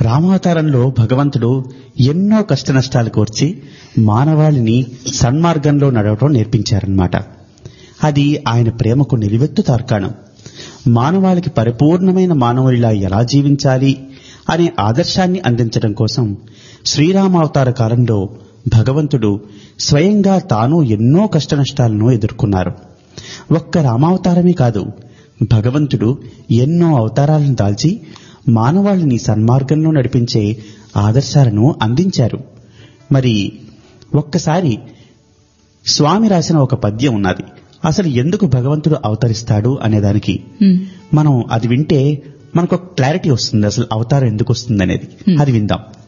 రామావతారంలో భగవంతుడు ఎన్నో కష్ట నష్టాలు కోర్చి మానవాళిని సన్మార్గంలో నడవటం నేర్పించారన్నమాట అది ఆయన ప్రేమకు నిలువెత్తు తార్కాణం మానవాళికి పరిపూర్ణమైన మానవుడిలా ఎలా జీవించాలి అనే ఆదర్శాన్ని అందించడం కోసం శ్రీరామావతార కాలంలో భగవంతుడు స్వయంగా తాను ఎన్నో కష్టనష్టాలను ఎదుర్కొన్నారు ఒక్క రామావతారమే కాదు భగవంతుడు ఎన్నో అవతారాలను దాల్చి మానవాళిని సన్మార్గంలో నడిపించే ఆదర్శాలను అందించారు మరి ఒక్కసారి స్వామి రాసిన ఒక పద్యం ఉన్నది అసలు ఎందుకు భగవంతుడు అవతరిస్తాడు అనేదానికి మనం అది వింటే మనకు ఒక క్లారిటీ వస్తుంది అసలు అవతారం ఎందుకు వస్తుంది అనేది అది విందాం